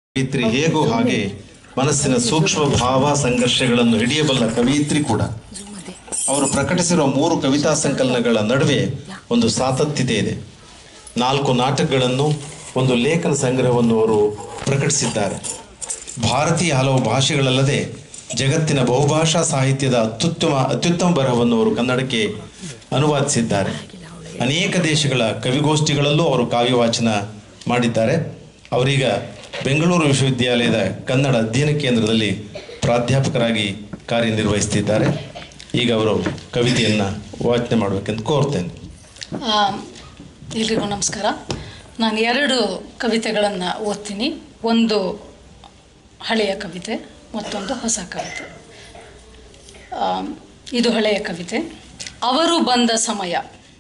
ಕವಿತ್ರಿ ಹೇಗೋ ಹಾಗೆ ಮನಸ್ಸಿನ ಸೂಕ್ಷ್ಮ ಭಾವ ಸಂಘರ್ಷಗಳನ್ನು ಹಿಡಿಯಬಲ್ಲ ಕವಿಯಿತ್ರಿ ಕೂಡ ಅವರು ಪ್ರಕಟಿಸಿರುವ ಮೂರು ಕವಿತಾ ಸಂಕಲನಗಳ ನಡುವೆ ಒಂದು ಸಾತತ್ಯತೆ ಇದೆ ನಾಲ್ಕು ನಾಟಕಗಳನ್ನು ಒಂದು ಲೇಖನ ಸಂಗ್ರಹವನ್ನು ಅವರು ಪ್ರಕಟಿಸಿದ್ದಾರೆ ಭಾರತೀಯ ಹಲವು ಭಾಷೆಗಳಲ್ಲದೆ ಜಗತ್ತಿನ ಬಹುಭಾಷಾ ಸಾಹಿತ್ಯದ ಅತ್ಯುತ್ತಮ ಅತ್ಯುತ್ತಮ ಬರಹವನ್ನು ಅವರು ಕನ್ನಡಕ್ಕೆ ಅನುವಾದಿಸಿದ್ದಾರೆ ಅನೇಕ ದೇಶಗಳ ಕವಿಗೋಷ್ಠಿಗಳಲ್ಲೂ ಅವರು ಕಾವ್ಯ ವಾಚನ ಮಾಡಿದ್ದಾರೆ ಅವರೀಗ ಬೆಂಗಳೂರು ವಿಶ್ವವಿದ್ಯಾಲಯದ ಕನ್ನಡ ಅಧ್ಯಯನ ಕೇಂದ್ರದಲ್ಲಿ ಪ್ರಾಧ್ಯಾಪಕರಾಗಿ ಕಾರ್ಯನಿರ್ವಹಿಸ್ತಿದ್ದಾರೆ ಈಗ ಅವರು ಕವಿತೆಯನ್ನು ವಾಚನೆ ಮಾಡಬೇಕೆಂದು ಕೋರ್ತೇನೆ ಆ, ಎಲ್ರಿಗೂ ನಮಸ್ಕಾರ ನಾನು ಎರಡು ಕವಿತೆಗಳನ್ನು ಓದ್ತೀನಿ ಒಂದು ಹಳೆಯ ಕವಿತೆ ಮತ್ತೊಂದು ಹೊಸ ಕವಿತೆ ಆ, ಇದು ಹಳೆಯ ಕವಿತೆ ಅವರು ಬಂದ ಸಮಯ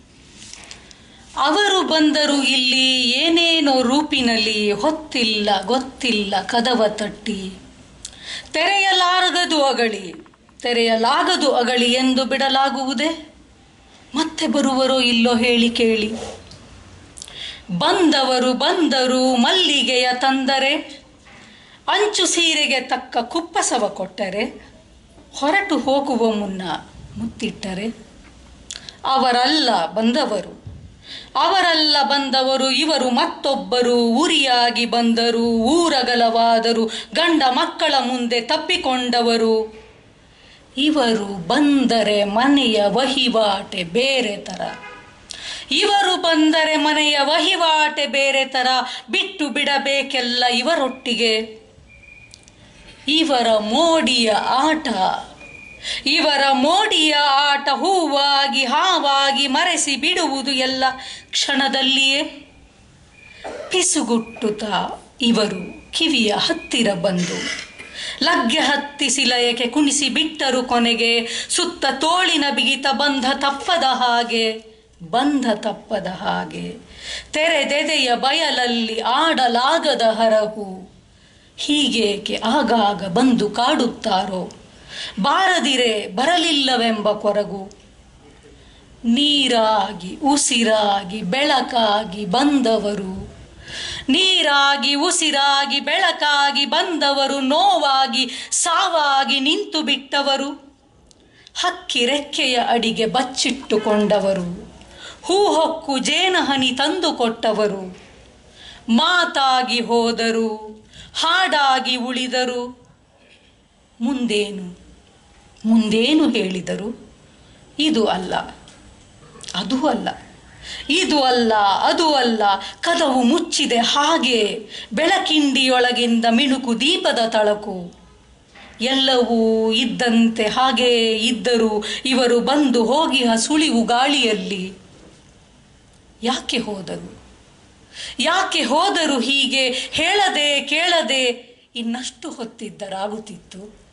ಅವರು ಬಂದರು ಇಲ್ಲಿ ಏನೇನೋ ರೂಪಿನಲ್ಲಿ ಹೊತ್ತಿಲ್ಲ ಗೊತ್ತಿಲ್ಲ ಕದವ ತಟ್ಟಿ ತೆರೆಯಲಾಗದು ಅಗಳಿ ತೆರೆಯಲಾಗದು ಅಗಳಿ ಎಂದು ಬಿಡಲಾಗುವುದೇ ಮತ್ತೆ ಬರುವರೋ ಇಲ್ಲೋ ಹೇಳಿ ಕೇಳಿ ಬಂದವರು ಬಂದರು ಮಲ್ಲಿಗೆಯ ತಂದರೆ ಅಂಚು ಸೀರೆಗೆ ತಕ್ಕ ಕುಪ್ಪಸವ ಕೊಟ್ಟರೆ ಹೊರಟು ಹೋಗುವ ಮುನ್ನ ಮುತ್ತಿಟ್ಟರೆ ಅವರಲ್ಲ ಬಂದವರು ಅವರಲ್ಲ ಬಂದವರು ಇವರು ಮತ್ತೊಬ್ಬರು ಉರಿಯಾಗಿ ಬಂದರು ಊರಗಲವಾದರು ಗಂಡ ಮಕ್ಕಳ ಮುಂದೆ ತಪ್ಪಿಕೊಂಡವರು ಇವರು ಬಂದರೆ ಮನೆಯ ವಹಿವಾಟೆ ಬೇರೆ ತರ ಇವರು ಬಂದರೆ ಮನೆಯ ವಹಿವಾಟೆ ಬೇರೆ ತರ ಬಿಟ್ಟು ಬಿಡಬೇಕೆಲ್ಲ ಇವರೊಟ್ಟಿಗೆ ಇವರ ಮೋಡಿಯ ಆಟ ಇವರ ಮೋಡಿಯ ಆಟ ಹೂವಾಗಿ ಹಾವಾಗಿ ಮರೆಸಿ ಬಿಡುವುದು ಎಲ್ಲ ಕ್ಷಣದಲ್ಲಿಯೇ ಪಿಸುಗುಟ್ಟುತ್ತಾ ಇವರು ಕಿವಿಯ ಹತ್ತಿರ ಬಂದು ಲಗ್ಗೆ ಹತ್ತಿಸಿ ಲಯಕ್ಕೆ ಕುಣಿಸಿ ಬಿಟ್ಟರು ಕೊನೆಗೆ ಸುತ್ತ ತೋಳಿನ ಬಿಗಿತ ಬಂಧ ತಪ್ಪದ ಹಾಗೆ ಬಂಧ ತಪ್ಪದ ಹಾಗೆ ತೆರೆದೆದೆಯ ಬಯಲಲ್ಲಿ ಆಡಲಾಗದ ಹರಹು ಹೀಗೇಕೆ ಆಗಾಗ ಬಂದು ಕಾಡುತ್ತಾರೋ ಬಾರದಿರೆ ಬರಲಿಲ್ಲವೆಂಬ ಕೊರಗು ನೀರಾಗಿ ಉಸಿರಾಗಿ ಬೆಳಕಾಗಿ ಬಂದವರು ನೀರಾಗಿ ಉಸಿರಾಗಿ ಬೆಳಕಾಗಿ ಬಂದವರು ನೋವಾಗಿ ಸಾವಾಗಿ ನಿಂತು ಬಿಟ್ಟವರು ಹಕ್ಕಿ ರೆಕ್ಕೆಯ ಅಡಿಗೆ ಬಚ್ಚಿಟ್ಟುಕೊಂಡವರು ಹೂ ಹೊಕ್ಕು ಜೇನಹನಿ ತಂದು ಕೊಟ್ಟವರು ಮಾತಾಗಿ ಹೋದರು ಹಾಡಾಗಿ ಉಳಿದರು ಮುಂದೇನು ಮುಂದೇನು ಹೇಳಿದರು ಇದು ಅಲ್ಲ ಅದು ಅಲ್ಲ ಇದು ಅಲ್ಲ ಅದು ಅಲ್ಲ ಕದವು ಮುಚ್ಚಿದೆ ಹಾಗೆ ಬೆಳಕಿಂಡಿಯೊಳಗಿಂದ ಮಿಣುಕು ದೀಪದ ತಳಕು ಎಲ್ಲವೂ ಇದ್ದಂತೆ ಹಾಗೇ ಇದ್ದರು ಇವರು ಬಂದು ಹೋಗಿ ಸುಳಿವು ಗಾಳಿಯಲ್ಲಿ ಯಾಕೆ ಹೋದರು ಯಾಕೆ ಹೋದರು ಹೀಗೆ ಹೇಳದೆ ಕೇಳದೆ ಇನ್ನಷ್ಟು ಹೊತ್ತಿದ್ದರಾಗುತ್ತಿತ್ತು